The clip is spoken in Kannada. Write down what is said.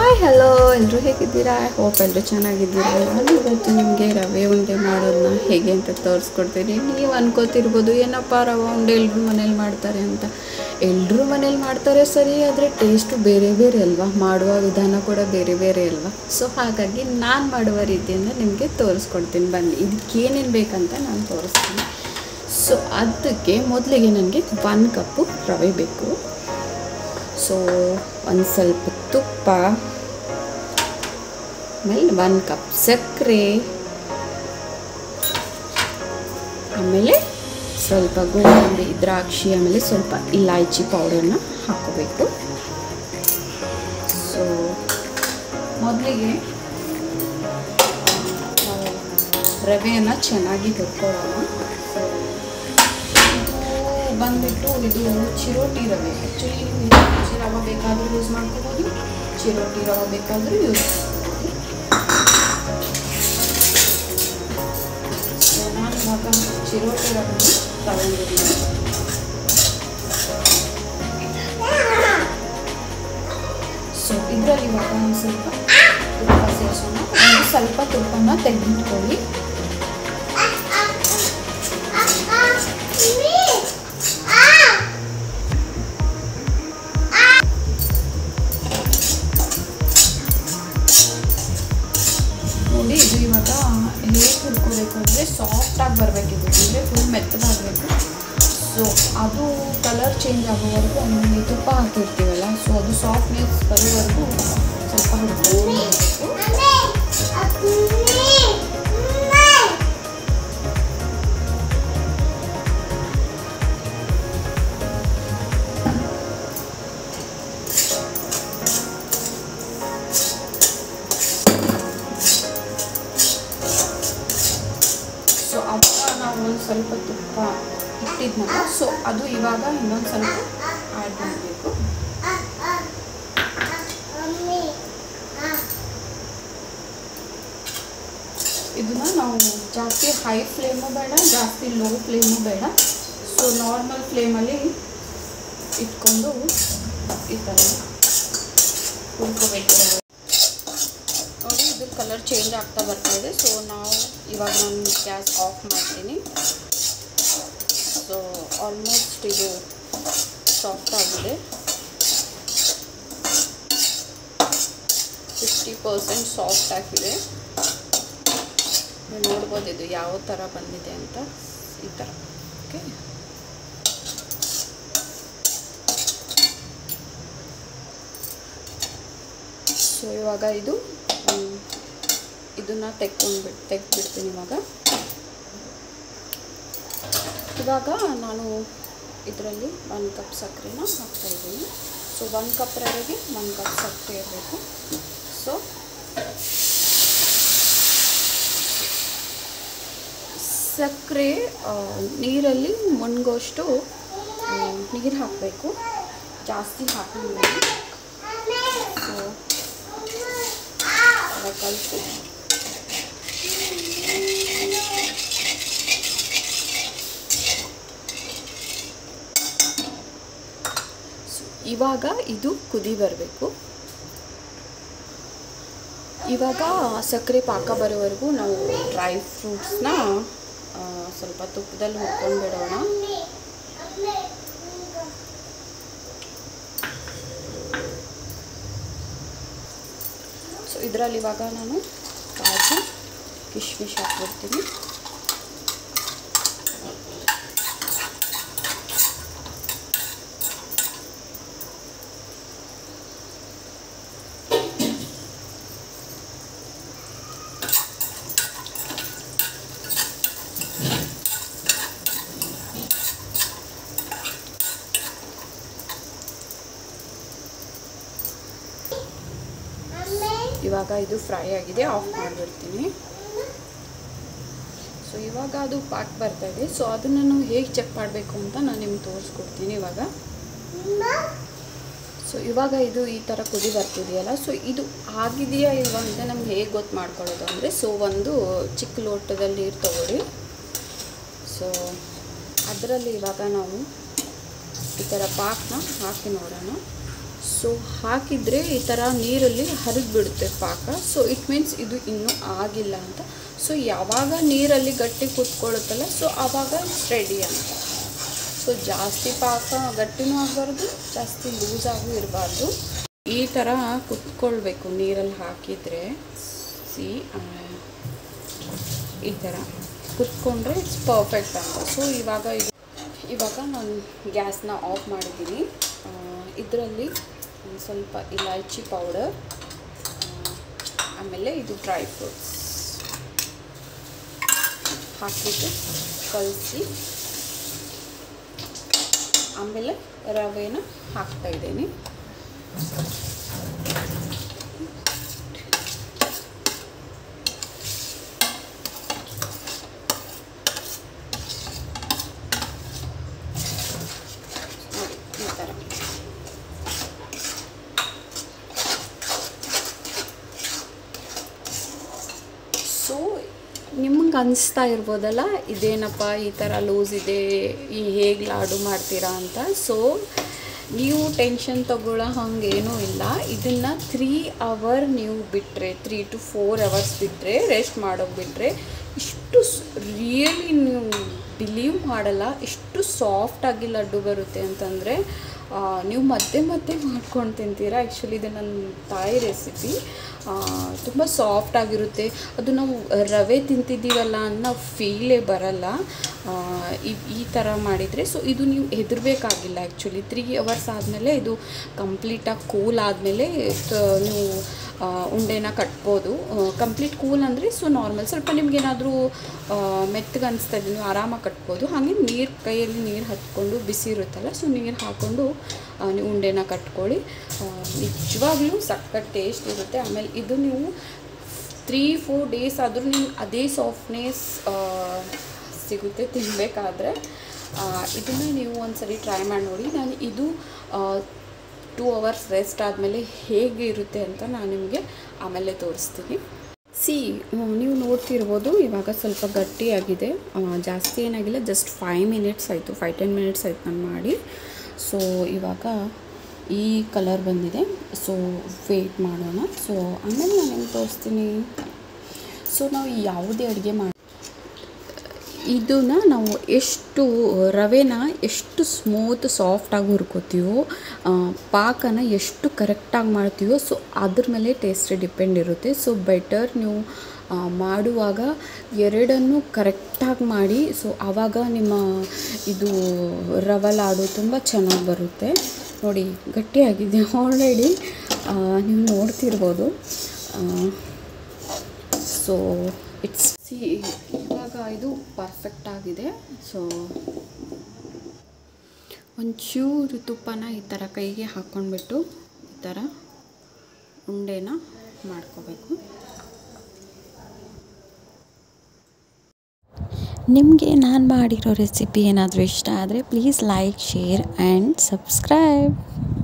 ಹಾಯ್ ಹಲೋ ಎಲ್ಲರೂ ಹೇಗಿದ್ದೀರಾ ಐ ಹೋಪ್ ಎಲ್ಲರೂ ಚೆನ್ನಾಗಿದ್ದೀರಾ ನಾನು ಇವತ್ತು ನಿಮಗೆ ರವೆ ಉಂಡೆ ಮಾಡೋದನ್ನ ಹೇಗೆ ಅಂತ ತೋರಿಸ್ಕೊಡ್ತೀನಿ ನೀವು ಅನ್ಕೋತಿರ್ಬೋದು ಏನಪ್ಪ ರವೆ ಉಂಡೆ ಎಲ್ಲರೂ ಮನೇಲಿ ಮಾಡ್ತಾರೆ ಅಂತ ಎಲ್ಲರೂ ಮನೇಲಿ ಮಾಡ್ತಾರೆ ಸರಿ ಆದರೆ ಟೇಸ್ಟು ಬೇರೆ ಬೇರೆ ಅಲ್ವಾ ಮಾಡುವ ವಿಧಾನ ಕೂಡ ಬೇರೆ ಬೇರೆ ಅಲ್ವಾ ಸೊ ಹಾಗಾಗಿ ನಾನು ಮಾಡುವ ರೀತಿಯಿಂದ ನಿಮಗೆ ತೋರಿಸ್ಕೊಡ್ತೀನಿ ಬನ್ನಿ ಇದಕ್ಕೆ ಏನೇನು ಬೇಕಂತ ನಾನು ತೋರಿಸ್ತೀನಿ ಸೊ ಅದಕ್ಕೆ ಮೊದಲಿಗೆ ನನಗೆ ಒನ್ ಕಪ್ಪು ರವೆ ಬೇಕು ಸೊ ಒಂದು ಸ್ವಲ್ಪ ತುಪ್ಪ ಆಮೇಲೆ ಒಂದು ಕಪ್ ಸಕ್ಕರೆ ಆಮೇಲೆ ಸ್ವಲ್ಪ ಗೋಡಂಬಿ ದ್ರಾಕ್ಷಿ ಆಮೇಲೆ ಸ್ವಲ್ಪ ಇಲಾಯ್ಚಿ ಪೌಡರ್ನ ಹಾಕೋಬೇಕು ಸೊ ಮೊದಲಿಗೆ ನಾವು ರವೆಯನ್ನು ಚೆನ್ನಾಗಿ ಹುರ್ಕೊಳ್ಳೋಣ ಸೊ ಇದು ಬಂದ್ಬಿಟ್ಟು ಇದು ಚಿರೋಟಿ ರವೆ ಆ್ಯಕ್ಚುಲಿ ನೀವು ಇದು ರವೆ ಬೇಕಾದರೂ ಯೂಸ್ ಮಾಡ್ಕೋಬೋದು ಚಿರೋಟಿ ರವೆ ಬೇಕಾದರೂ ಯೂಸ್ ಮಾಡ್ಕೋಬೋದು ಸೊ ನಾನು ಇವಾಗ ಚಿರೋಟಿ ರವೆ ತಗೊಂಡಿದ್ದೀನಿ ಸೊ ಇದರಲ್ಲಿ ಇವಾಗ ಒಂದು ಸ್ವಲ್ಪ ತುಪ್ಪ ಸೇರಿಸೋಣ ಒಂದು ಸ್ವಲ್ಪ ತುಪ್ಪನ ತೆಗೆದಿಟ್ಕೊಳ್ಳಿ ನೋಡಿ ಇದು ಇವಾಗ ಹೇಗೆ ಹುರ್ಕೋಬೇಕು ಅಂದರೆ ಸಾಫ್ಟಾಗಿ ಬರಬೇಕಿದು ಅಂದರೆ ಫುಲ್ ಮೆತ್ತಗಾಗಬೇಕು ಸೊ ಅದು ಕಲರ್ ಚೇಂಜ್ ಆಗೋವರೆಗೂ ಆಮೇಲೆ ತುಪ್ಪ ಹಾಕಿರ್ತೀವಲ್ಲ ಸೊ ಅದು ಸಾಫ್ಟ್ನೆಸ್ ಬರೋವರೆಗೂ ಸ್ವಲ್ಪ ಹುರ್ಕೋಬೇಕು ಸೊ ಅವಾಗ ನಾವು ಒಂದು ಸ್ವಲ್ಪ ತುಪ್ಪ ಇಟ್ಟಿದ್ನಲ್ಲ ಸೊ ಅದು ಇವಾಗ ಇನ್ನೊಂದು ಸ್ವಲ್ಪ ಆ್ಯಡ್ ಮಾಡಬೇಕು ಇದನ್ನ ನಾವು ಜಾಸ್ತಿ ಹೈ ಫ್ಲೇಮು ಬೇಡ ಜಾಸ್ತಿ ಲೋ ಫ್ಲೇಮು ಬೇಡ ಸೊ ನಾರ್ಮಲ್ ಫ್ಲೇಮಲ್ಲಿ ಇಟ್ಕೊಂಡು ಈ ಥರ ಹುರ್ಕೋಬೇಕು ನೋಡಿ ಇದು ಕಲರ್ ಚೇಂಜ್ ಆಗ್ತಾ ಬರ್ತಾ ಇದೆ ಸೊ ನಾವು ಇವಾಗ ನಾನು ಗ್ಯಾಸ್ ಆಫ್ ಮಾಡ್ತೀನಿ ಸೊ ಆಲ್ಮೋಸ್ಟ್ ಇದು ಸಾಫ್ಟ್ ಆಗಿದೆ ಫಿಫ್ಟಿ ಪರ್ಸೆಂಟ್ ಸಾಫ್ಟ್ ಆಗಿದೆ ನೀವು ನೋಡ್ಬೋದು ಇದು ಯಾವ ಥರ ಬಂದಿದೆ ಅಂತ ಈ ಥರ ಓಕೆ ಸೊ ಇವಾಗ ಇದು ಇದನ್ನು ತೆಕ್ಕೊಂಡ್ಬಿಟ್ಟು ತೆಗೆದ್ಬಿಡ್ತೀನಿ ಇವಾಗ ಇವಾಗ ನಾನು ಇದರಲ್ಲಿ ಒಂದು ಕಪ್ ಸಕ್ಕರೆನ ಹಾಕ್ತಾಯಿದ್ದೀನಿ ಸೊ ಒಂದು ಕಪ್ ರವೆಗೆ ಒಂದು ಕಪ್ ಸಕ್ಕರೆ ಇರಬೇಕು ಸೊ ಸಕ್ಕರೆ ನೀರಲ್ಲಿ ಮುನ್ಗೋಷ್ಟು ನೀರು ಹಾಕಬೇಕು ಜಾಸ್ತಿ ಹಾಕಲಿಲ್ಲ ಸೊ ಕಲಿತು ಇವಾಗ ಇದು ಕುದಿ ಬರಬೇಕು ಇವಾಗ ಸಕ್ಕರೆ ಪಾಕ ಬರೋವರೆಗೂ ನಾವು ಡ್ರೈ ಫ್ರೂಟ್ಸ್ನ ಸ್ವಲ್ಪ ತುಪ್ಪದಲ್ಲಿ ಹುರ್ಕೊಂಡು ಬಿಡೋಣ ಸೊ ಇದರಲ್ಲಿ ಇವಾಗ ನಾನು ಕಾಜು ಕಿಶ್ಮಿಶ್ ಹಾಕ್ಬಿಡ್ತೀನಿ ಇವಾಗ ಇದು ಫ್ರೈ ಆಗಿದೆ ಆಫ್ ಮಾಡಿಬಿಡ್ತೀನಿ ಸೊ ಇವಾಗ ಅದು ಪಾಕ್ ಬರ್ತಾ ಇದೆ ಸೊ ಅದನ್ನು ನಾವು ಹೇಗೆ ಚೆಕ್ ಮಾಡಬೇಕು ಅಂತ ನಾನು ನಿಮ್ಗೆ ತೋರಿಸ್ಕೊಡ್ತೀನಿ ಇವಾಗ ಸೊ ಇವಾಗ ಇದು ಈ ಥರ ಕುದಿ ಬರ್ತಿದೆಯಲ್ಲ ಸೊ ಇದು ಆಗಿದೆಯಾ ಇಲ್ವಾ ಅಂತ ನಮ್ಗೆ ಹೇಗೆ ಗೊತ್ತು ಮಾಡ್ಕೊಳ್ಳೋದು ಅಂದರೆ ಸೊ ಒಂದು ಚಿಕ್ಕ ಲೋಟದಲ್ಲಿ ನೀರು ತಗೊಳ್ಳಿ ಸೊ ಅದರಲ್ಲಿ ಇವಾಗ ನಾವು ಈ ಥರ ಪಾಕನ್ನ ಹಾಕಿ ನೋಡೋಣ ಸೊ ಹಾಕಿದರೆ ಈ ಥರ ನೀರಲ್ಲಿ ಹರಿದು ಬಿಡುತ್ತೆ ಪಾಕ ಸೊ ಇಟ್ ಮೀನ್ಸ್ ಇದು ಇನ್ನೂ ಆಗಿಲ್ಲ ಅಂತ ಸೊ ಯಾವಾಗ ನೀರಲ್ಲಿ ಗಟ್ಟಿ ಕುತ್ಕೊಳ್ಳುತ್ತಲ್ಲ ಸೊ ಆವಾಗ ರೆಡಿ ಅಂತ ಸೊ ಜಾಸ್ತಿ ಪಾಕ ಗಟ್ಟಿನೂ ಆಗಬಾರ್ದು ಜಾಸ್ತಿ ಲೂಸ್ ಆಗೂ ಇರಬಾರ್ದು ಈ ಥರ ಕುತ್ಕೊಳ್ಬೇಕು ನೀರಲ್ಲಿ ಹಾಕಿದರೆ ಸಿ ಈ ಥರ ಕುತ್ಕೊಂಡ್ರೆ ಇಟ್ಸ್ ಪರ್ಫೆಕ್ಟ್ ಅಂತ ಸೊ ಇವಾಗ ಇದು ಇವಾಗ ನಾನು ಗ್ಯಾಸ್ನ ಆಫ್ ಮಾಡಿದ್ದೀನಿ ಇದರಲ್ಲಿ ಒಂದು ಸ್ವಲ್ಪ ಇಲಾಚಿ ಪೌಡರ್ ಆಮೇಲೆ ಇದು ಡ್ರೈ ಫ್ರೂಟ್ಸ್ ಹಾಕಿಬಿಟ್ಟು ಕಲಸಿ ಆಮೇಲೆ ರವೆನ ಹಾಕ್ತಾ ಇದ್ದೀನಿ ನೋಡಿ ಈ ಥರ ಸೊ ನಿಮ್ಗೆ ಅನಿಸ್ತಾ ಇರ್ಬೋದಲ್ಲ ಇದೇನಪ್ಪ ಈ ಥರ ಲೂಸ್ ಇದೆ ಈ ಹೇಗೆ ಲಾಡು ಮಾಡ್ತೀರಾ ಅಂತ ಸೊ ನೀವು ಟೆನ್ಷನ್ ತಗೊಳ್ಳೋ ಹಂಗೇನೂ ಇಲ್ಲ ಇದನ್ನು ತ್ರೀ ಅವರ್ ನೀವು ಬಿಟ್ಟರೆ ತ್ರೀ ಟು ಫೋರ್ ಅವರ್ಸ್ ಬಿಟ್ಟರೆ ರೆಸ್ಟ್ ಮಾಡೋಕೆ ಬಿಟ್ಟರೆ ಇಷ್ಟು ರಿಯಲಿ ನೀವು ಬಿಲೀವ್ ಮಾಡಲ್ಲ ಇಷ್ಟು ಸಾಫ್ಟಾಗಿ ಲಡ್ಡು ಬರುತ್ತೆ ಅಂತಂದರೆ ನೀವು ಮತ್ತೆ ಮತ್ತೆ ಮಾಡ್ಕೊಂಡು ತಿಂತೀರಾ ಆ್ಯಕ್ಚುಲಿ ಇದು ನನ್ನ ತಾಯಿ ರೆಸಿಪಿ ತುಂಬ ಸಾಫ್ಟ್ ಆಗಿರುತ್ತೆ ಅದು ನಾವು ರವೆ ತಿಂತಿದ್ದೀವಲ್ಲ ಅನ್ನೋ ಫೀಲೇ ಬರಲ್ಲ ಆ, ಈ ಈ ಥರ ಮಾಡಿದರೆ ಸೊ ಇದು ನೀವು ಹೆದರಬೇಕಾಗಿಲ್ಲ ಆ್ಯಕ್ಚುಲಿ ತ್ರೀ ಅವರ್ಸ್ ಆದಮೇಲೆ ಇದು ಕಂಪ್ಲೀಟಾಗಿ ಕೂಲ್ ಆದಮೇಲೆ ನೀವು ಆ, ಉಂಡೆನ ಕಟ್ಬೋದು ಕಂಪ್ಲೀಟ್ ಕೂಲ್ ಅಂದರೆ ಸೊ ನಾರ್ಮಲ್ ಸ್ವಲ್ಪ ನಿಮ್ಗೇನಾದರೂ ಮೆತ್ತಗೆ ಅನಿಸ್ತಾ ಇದೆ ನೀವು ಆರಾಮಾಗಿ ಕಟ್ಬೋದು ಹಾಗೆ ನೀರು ಕೈಯಲ್ಲಿ ನೀರು ಹತ್ಕೊಂಡು ಬಿಸಿ ಇರುತ್ತಲ್ಲ ಸೊ ನೀರು ಹಾಕ್ಕೊಂಡು ಆ, ನೀವು ಉಂಡೆನ ಕಟ್ಕೊಳ್ಳಿ ಆ, ನಿಜವಾಗ್ಲೂ ಸಖತ್ ಟೇಸ್ಟ್ ಇರುತ್ತೆ ಆಮೇಲೆ ಇದು ನೀವು ತ್ರೀ ಫೋರ್ ಡೇಸ್ ಆದರೂ ನಿಮ್ಗೆ ಅದೇ ಸಾಫ್ಟ್ನೆಸ್ ಸಿಗುತ್ತೆ ತಿನ್ನಬೇಕಾದ್ರೆ ಇದನ್ನು ನೀವು ಒಂದ್ಸರಿ ಟ್ರೈ ಮಾಡಿ ನೋಡಿ ನಾನು ಇದು ಟೂ ಅವರ್ಸ್ ರೆಸ್ಟ್ ಆದಮೇಲೆ ಹೇಗೆ ಇರುತ್ತೆ ಅಂತ ನಾನು ನಿಮಗೆ ಆಮೇಲೆ ತೋರಿಸ್ತೀನಿ ಸಿ ನೀವು ನೋಡ್ತಿರ್ಬೋದು ಇವಾಗ ಸ್ವಲ್ಪ ಗಟ್ಟಿಯಾಗಿದೆ ಆ, ಜಾಸ್ತಿ ಏನಾಗಿಲ್ಲ ಜಸ್ಟ್ ಫೈವ್ ಮಿನಿಟ್ಸ್ ಆಯಿತು ಫೈವ್ ಟೆನ್ ಮಿನಿಟ್ಸ್ ಆಯ್ತು ನಾನು ಮಾಡಿ ಸೊ ಇವಾಗ ಈ ಕಲರ್ ಬಂದಿದೆ ಸೊ ವೇಟ್ ಮಾಡೋಣ ಸೊ ಆಮೇಲೆ ನಾನು ಹೆಂಗೆ ತೋರಿಸ್ತೀನಿ ಸೊ ನಾವು ಯಾವುದೇ ಅಡುಗೆ ಮಾಡಿ ಇದನ್ನ ನಾವು ಎಷ್ಟು ರವೆನ ಎಷ್ಟು ಸ್ಮೂತ್ ಸಾಫ್ಟಾಗಿ ಹುರ್ಕೋತೀವೋ ಆ, ಪಾಕನ ಎಷ್ಟು ಕರೆಕ್ಟಾಗಿ ಮಾಡ್ತೀವೋ ಸೊ ಅದ್ರ ಮೇಲೆ ಟೇಸ್ಟ್ ಡಿಪೆಂಡ್ ಇರುತ್ತೆ ಸೊ ಬೆಟರ್ ನೀವು ಆ, ಮಾಡುವಾಗ ಎರಡನ್ನೂ ಕರೆಕ್ಟಾಗಿ ಮಾಡಿ ಸೊ ಆವಾಗ ನಿಮ್ಮ ಇದು ರವೆ ಲಾಡು ತುಂಬ ಚೆನ್ನಾಗಿ ಬರುತ್ತೆ ನೋಡಿ ಗಟ್ಟಿಯಾಗಿದೆ ಆಲ್ರೆಡಿ ನೀವು ನೋಡ್ತಿರ್ಬೋದು ಸೊ ಇಟ್ಸ್ ಸಿ ಇವಾಗ ಇದು ಪರ್ಫೆಕ್ಟ್ ಆಗಿದೆ ಸೊ ಒಂಚೂರು ತುಪ್ಪನ ಈ ಥರ ಕೈಗೆ ಹಾಕ್ಕೊಂಡ್ಬಿಟ್ಟು ಈ ಥರ ಉಂಡೆನ ಮಾಡ್ಕೋಬೇಕು ನಿಮಗೆ ನಾನು ಮಾಡಿರೋ ರೆಸಿಪಿ ಏನಾದರೂ ಇಷ್ಟ ಆದರೆ please like share and subscribe